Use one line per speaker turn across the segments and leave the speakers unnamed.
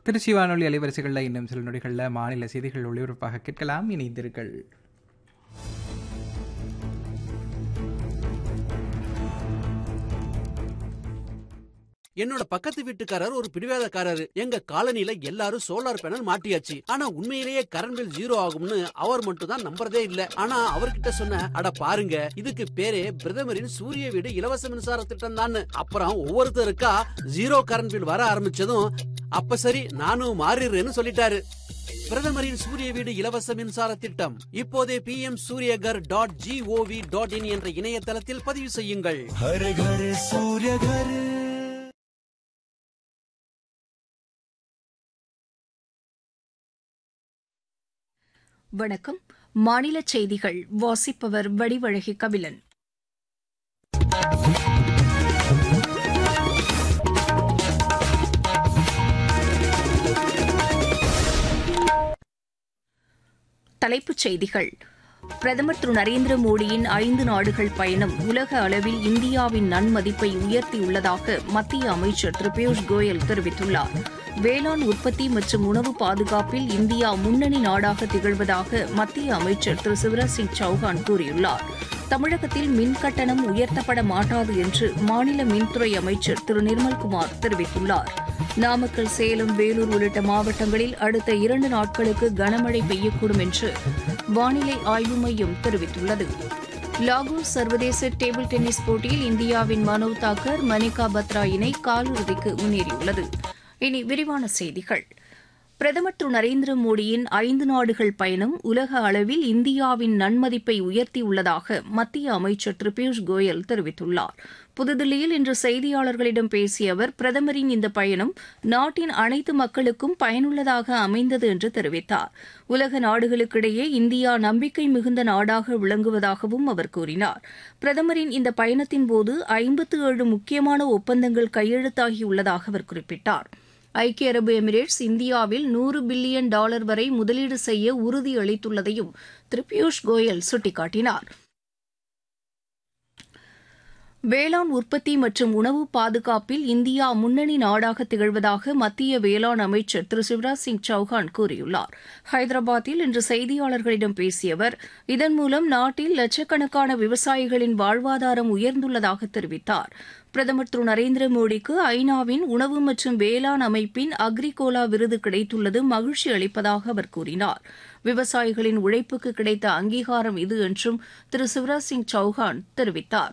திருச்சி வானொலி அலைவரிசைகளில் இன்னும் சில நொடிகளில் மாநில செய்திகள் ஒளிபரப்பாக கேட்கலாம் இணைந்தீர்கள்
என்னோட பக்கத்து வீட்டுக்காரர் ஒரு பிடிவாதக்காரரு எங்க காலனில எல்லாரும் சோலார் பேனல் மாட்டியாச்சு ஆனா உண்மையிலேயே கரண்ட் பில் ஜீரோ ஆகும்னு அவர் மட்டும் தான் நம்புறதே இல்ல ஆனா அவர்கிட்ட சொன்ன அட பாருங்க இதுக்கு பேரே பிரதமரின் சூரிய வீடு இலவச மின்சார திட்டம் தான் அப்புறம் ஒவ்வொருத்தருக்கா ஜீரோ கரண்ட் பில் வர ஆரம்பிச்சதும் அப்ப சரி நானும் மாறிடுறேன்னு சொல்லிட்டாரு பிரதமரின் சூரிய வீடு இலவச மின்சார திட்டம் இப்போதே P M Suryaghar dot G O V dot in என்ற இணையதளத்தில் பதிவு செய்யுங்கள்
हर घर सूर्य घर
வணக்கம் மாநில செய்திகள் வாசிப்பவர் வடிவழகி கபிலன் தலைப்புச் செய்திகள் பிரதமர் திரு நரேந்திர மோடியின் ஐந்து நாடுகள் பயணம் உலக அளவில் இந்தியாவின் நன்மதிப்பை உயர்த்தியுள்ளதாக மத்திய அமைச்சர் திரு பியூஷ் கோயல் தெரிவித்துள்ளார் வேளாண் உற்பத்தி மற்றும் உணவு பாதுகாப்பில் இந்தியா முன்னணி நாடாக திகழ்வதாக மத்திய அமைச்சர் திரு சிவராஜ் சிங் சௌஹான் கூறியுள்ளார் தமிழகத்தில் மின் கட்டணம் உயர்த்தப்பட மாட்டாது என்று மாநில மின்துறை அமைச்சர் திரு நிர்மல்குமார் தெரிவித்துள்ளார் நாமக்கல் சேலம் வேலூர் உள்ளிட்ட மாவட்டங்களில் அடுத்த இரண்டு நாட்களுக்கு கனமழை பெய்யக்கூடும் என்று வானிலை ஆய்வு மையம் தெரிவித்துள்ளது லாகூர் சர்வதேச டேபிள் டென்னிஸ் போட்டியில் இந்தியாவின் மனோவ் தாக்கர் மணிகா பத்ரா இணை காலிறுதிக்கு முன்னேறியுள்ளது இனி விரிவான செய்திகள் பிரதமர் திரு நரேந்திர மோடியின் ஐந்து நாடுகள் பயணம் உலக அளவில் இந்தியாவின் நன்மதிப்பை உயர்த்தியுள்ளதாக மத்திய அமைச்சர் திரு பியூஷ் கோயல் தெரிவித்துள்ளார் புதுதில்லியில் இன்று செய்தியாளர்களிடம் பேசிய அவர் பிரதமரின் இந்த பயணம் நாட்டின் அனைத்து மக்களுக்கும் பயனுள்ளதாக அமைந்தது என்று தெரிவித்தார் உலக நாடுகளுக்கிடையே இந்தியா நம்பிக்கை மிகுந்த நாடாக விளங்குவதாகவும் அவர் கூறினார் பிரதமரின் இந்த பயணத்தின்போது ஐம்பத்து ஏழு முக்கியமான ஒப்பந்தங்கள் கையெழுத்தாகியுள்ளதாக அவர் குறிப்பிட்டார் ஐக்கிய அரபு எமிரேட்ஸ் இந்தியாவில் நூறு பில்லியன் டாலர் வரை முதலீடு செய்ய உறுதியளித்துள்ளதையும் திரு பியூஷ் கோயல் சுட்டிக்காட்டினார் வேளாண் உற்பத்தி மற்றும் உணவு பாதுகாப்பில் இந்தியா முன்னணி நாடாக திகழ்வதாக மத்திய வேளாண் அமைச்சர் திரு சிவராஜ் சிங் சௌஹான் கூறியுள்ளார் ஹைதராபாத்தில் இன்று செய்தியாளர்களிடம் பேசிய அவர் இதன் மூலம் நாட்டில் லட்சக்கணக்கான விவசாயிகளின் வாழ்வாதாரம் உயர்ந்துள்ளதாக தெரிவித்தார் பிரதமர் திரு நரேந்திர மோடிக்கு ஐநாவின் உணவு மற்றும் வேளாண் அமைப்பின் அக்ரிகோலா விருது கிடைத்துள்ளது மகிழ்ச்சி அளிப்பதாக அவர் கூறினார் விவசாயிகளின் உழைப்புக்கு கிடைத்த அங்கீகாரம் இது என்றும் திரு சிவராஜ் சிங் சௌஹான் தெரிவித்தார்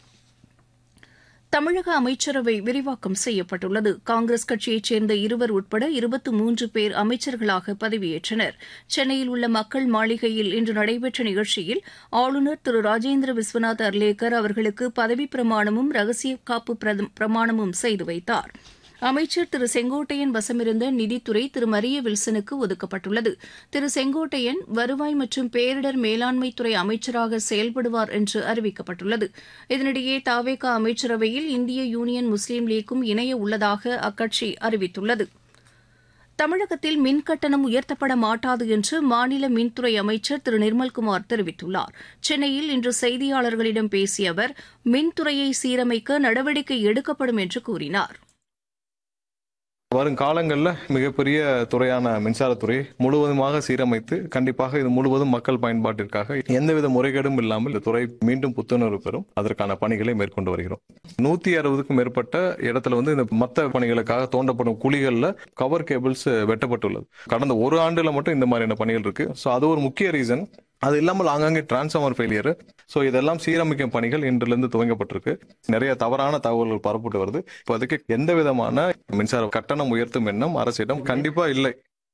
தமிழக அமைச்சரவை விரிவாக்கம் செய்யப்பட்டுள்ளது காங்கிரஸ் கட்சியைச் சேர்ந்த இருவர் உட்பட இருபத்து மூன்று பேர் அமைச்சர்களாக பதவியேற்றனர் சென்னையில் உள்ள மக்கள் மாளிகையில் இன்று நடைபெற்ற நிகழ்ச்சியில் ஆளுநர் திரு ராஜேந்திர விஸ்வநாத் அர்லேக்கர் அவர்களுக்கு பதவிப் பிரமாணமும் ரகசிய காப்பு பிரமாணமும் செய்து வைத்தார் அமைச்சர் திரு செங்கோட்டையன் வசமிருந்த நிதித்துறை திரு மரிய வில்சனுக்கு ஒதுக்கப்பட்டுள்ளது திரு செங்கோட்டையன் வருவாய் மற்றும் பேரிடர் மேலாண்மைத்துறை அமைச்சராக செயல்படுவார் என்று அறிவிக்கப்பட்டுள்ளது இதனிடையே தாவேகா அமைச்சரவையில் இந்திய யூனியன் முஸ்லீம் லீக்கும் இணைய உள்ளதாக அக்கட்சி அறிவித்துள்ளது தமிழகத்தில் மின் கட்டணம் உயர்த்தப்பட மாட்டாது என்று மாநில மின்துறை அமைச்சர் திரு நிர்மல்குமார் தெரிவித்துள்ளார் சென்னையில் இன்று செய்தியாளர்களிடம் பேசிய அவர் மின்துறையை சீரமைக்க நடவடிக்கை எடுக்கப்படும் என்று கூறினார்
வருங்காலங்களில் மிகப்பெரிய துறையான மின்சாரத்துறை முழுவதுமாக சீரமைத்து கண்டிப்பாக இது முழுவதும் மக்கள் பயன்பாட்டிற்காக எந்தவித முறைகேடும் இல்லாமல் இந்த துறை மீண்டும் புத்துணர்வு பெறும் அதற்கான பணிகளை மேற்கொண்டு வருகிறோம் நூத்தி அறுபதுக்கும் மேற்பட்ட இடத்துல வந்து இந்த மத்த பணிகளுக்காக தோண்டப்படும் குழிகள்ல கவர் கேபிள்ஸ் வெட்டப்பட்டுள்ளது கடந்த ஒரு ஆண்டுல மட்டும் இந்த மாதிரியான பணிகள் இருக்கு ஸோ அது ஒரு முக்கிய ரீசன் அது இல்லாமல் ஆங்காங்கே டிரான்ஸ்ஃபார்மர் ஃபெயிலியர் ஸோ இதெல்லாம் சீரமைக்கும் பணிகள் இன்றிலிருந்து துவங்கப்பட்டிருக்கு நிறைய தவறான தகவல்கள் பரப்பட்டு வருது இப்போ அதுக்கு எந்த விதமான மின்சார கட்டணம் உயர்த்தும் எண்ணம் அரசிடம் கண்டிப்பா இல்லை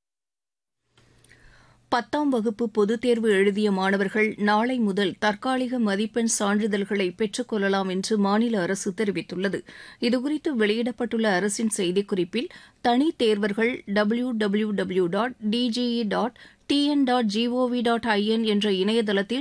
பத்தாம் வகுப்பு பொதுத் தேர்வு எழுதிய மாணவர்கள் நாளை முதல் தற்காலிக மதிப்பெண் சான்றிதழ்களை பெற்றுக் கொள்ளலாம் என்று மாநில அரசு தெரிவித்துள்ளது இதுகுறித்து வெளியிடப்பட்டுள்ள அரசின் செய்திக்குறிப்பில் தனி தேர்வர்கள் W W W dot DGE dot TN dot G O V dot IN என்ற இணையதளத்தில்